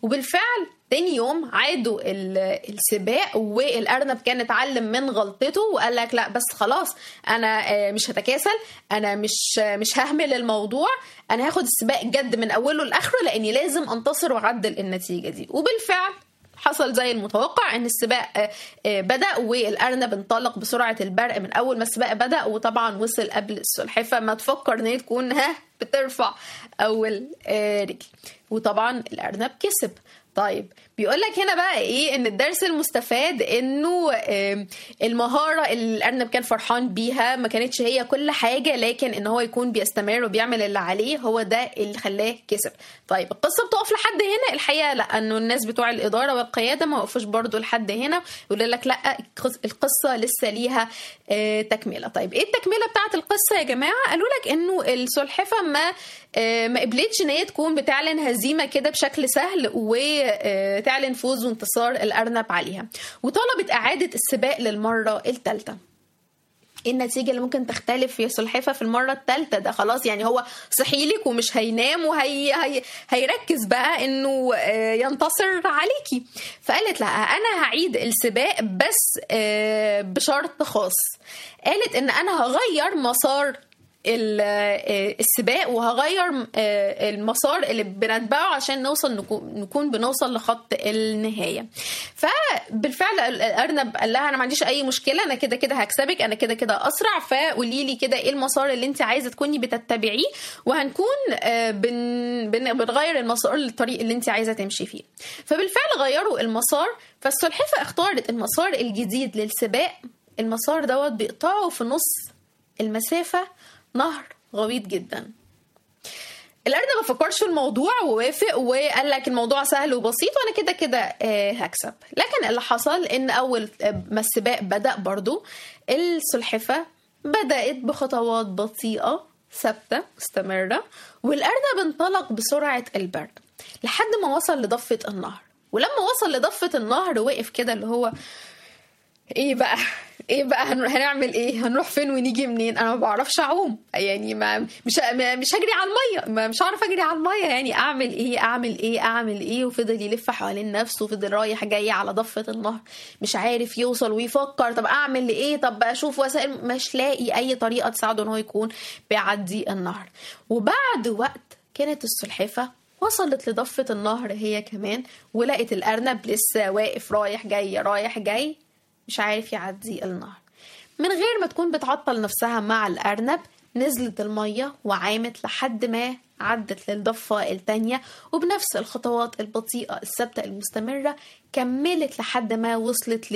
وبالفعل تاني يوم عادوا السباق والارنب كان اتعلم من غلطته وقال لك لا بس خلاص انا مش هتكاسل انا مش مش ههمل الموضوع انا هاخد السباق جد من اوله لاخره لاني لازم انتصر واعدل النتيجه دي وبالفعل حصل زي المتوقع ان السباق بدا والارنب انطلق بسرعه البرق من اول ما السباق بدا وطبعا وصل قبل السلحفه ما تفكر ان هي تكون ها بترفع اول رجل وطبعا الارنب كسب طيب بيقول لك هنا بقى ايه ان الدرس المستفاد انه المهاره اللي الارنب كان فرحان بيها ما كانتش هي كل حاجه لكن ان هو يكون بيستمر وبيعمل اللي عليه هو ده اللي خلاه كسب طيب القصه بتقف لحد هنا الحقيقه لا انه الناس بتوع الاداره والقياده ما وقفوش برضو لحد هنا يقول لك لا القصه لسه ليها تكمله طيب ايه التكمله بتاعت القصه يا جماعه قالوا لك انه السلحفه ما ما قبلتش ان هي تكون بتعلن هزيمه كده بشكل سهل وتعلن فوز وانتصار الارنب عليها وطلبت اعاده السباق للمره الثالثه ايه النتيجه اللي ممكن تختلف يا سلحفه في المره الثالثه ده خلاص يعني هو صحي لك ومش هينام وهي هي هيركز بقى انه ينتصر عليكي فقالت لا انا هعيد السباق بس بشرط خاص قالت ان انا هغير مسار السباق وهغير المسار اللي بنتبعه عشان نوصل نكون بنوصل لخط النهايه فبالفعل الارنب قال لها انا ما عنديش اي مشكله انا كده كده هكسبك انا كده كده اسرع فقولي لي كده ايه المسار اللي انت عايزه تكوني بتتبعيه وهنكون بن بنغير المسار للطريق اللي انت عايزه تمشي فيه فبالفعل غيروا المسار فالسلحفه اختارت المسار الجديد للسباق المسار دوت بيقطعه في نص المسافه نهر غويط جدا الارنب ما فكرش في الموضوع ووافق وقال لك الموضوع سهل وبسيط وانا كده كده هكسب لكن اللي حصل ان اول ما السباق بدا برضو السلحفه بدات بخطوات بطيئه ثابته مستمره والارنب انطلق بسرعه البرق لحد ما وصل لضفه النهر ولما وصل لضفه النهر وقف كده اللي هو ايه بقى ايه بقى هنعمل ايه هنروح فين ونيجي منين انا ما بعرفش اعوم يعني ما مش مش هجري على الميه ما مش عارف اجري على الميه يعني اعمل ايه اعمل ايه اعمل ايه وفضل يلف حوالين نفسه وفضل رايح جاي على ضفه النهر مش عارف يوصل ويفكر طب اعمل ايه طب اشوف وسائل مش لاقي اي طريقه تساعده ان هو يكون بيعدي النهر وبعد وقت كانت السلحفه وصلت لضفة النهر هي كمان ولقت الأرنب لسه واقف رايح جاي رايح جاي مش عارف يعدي النهر من غير ما تكون بتعطل نفسها مع الأرنب نزلت المية وعامت لحد ما عدت للضفة التانية وبنفس الخطوات البطيئة الثابتة المستمرة كملت لحد ما وصلت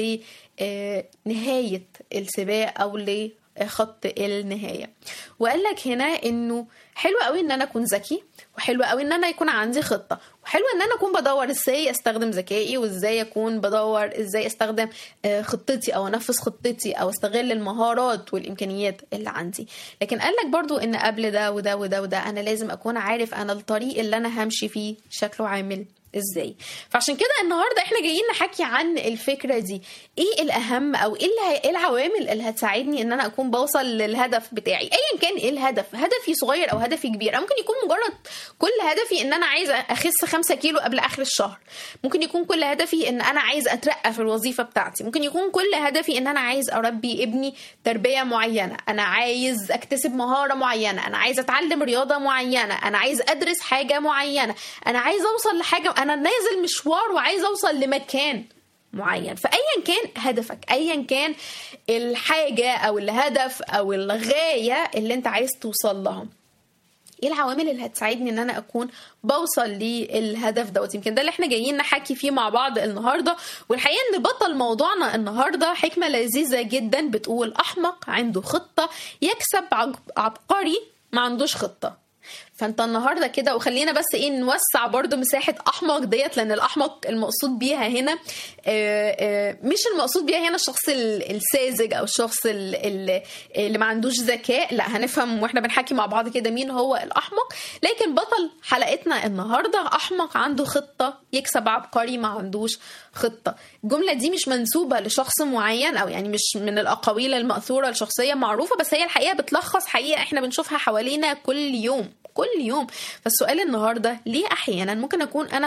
لنهاية السباق أو لخط النهاية وقال لك هنا إنه حلو قوي إن أنا أكون ذكي وحلو قوي إن أنا يكون عندي خطة وحلو ان انا اكون بدور ازاي استخدم ذكائي وازاي اكون بدور ازاي استخدم خطتي او انفذ خطتي او استغل المهارات والامكانيات اللي عندي لكن قال لك برضو ان قبل ده وده وده وده انا لازم اكون عارف انا الطريق اللي انا همشي فيه شكله عامل ازاي فعشان كده النهارده احنا جايين نحكي عن الفكره دي ايه الاهم او ايه ايه العوامل اللي هتساعدني ان انا اكون بوصل للهدف بتاعي ايا كان ايه الهدف هدفي صغير او هدفي كبير أو ممكن يكون مجرد كل هدفي ان انا عايزه اخس 5 كيلو قبل اخر الشهر ممكن يكون كل هدفي ان انا عايز اترقى في الوظيفه بتاعتي ممكن يكون كل هدفي ان انا عايز اربي ابني تربيه معينه انا عايز اكتسب مهاره معينه انا عايز اتعلم رياضه معينه انا عايز ادرس حاجه معينه انا عايز اوصل لحاجه انا نازل مشوار وعايز اوصل لمكان معين فايا كان هدفك ايا كان الحاجه او الهدف او الغايه اللي انت عايز توصل لها ايه العوامل اللي هتساعدني ان انا اكون بوصل للهدف دوت يمكن ده اللي احنا جايين نحكي فيه مع بعض النهارده والحقيقه ان بطل موضوعنا النهارده حكمه لذيذه جدا بتقول احمق عنده خطه يكسب عبقري ما عندوش خطه فانت النهارده كده وخلينا بس ايه نوسع برضو مساحه احمق ديت لان الاحمق المقصود بيها هنا آآ آآ مش المقصود بيها هنا الشخص الساذج او الشخص اللي, اللي ما عندوش ذكاء لا هنفهم واحنا بنحكي مع بعض كده مين هو الاحمق لكن بطل حلقتنا النهارده احمق عنده خطه يكسب عبقري ما عندوش خطه الجمله دي مش منسوبه لشخص معين او يعني مش من الاقاويل الماثوره لشخصيه معروفه بس هي الحقيقه بتلخص حقيقه احنا بنشوفها حوالينا كل يوم كل يوم فالسؤال النهارده ليه احيانا ممكن اكون انا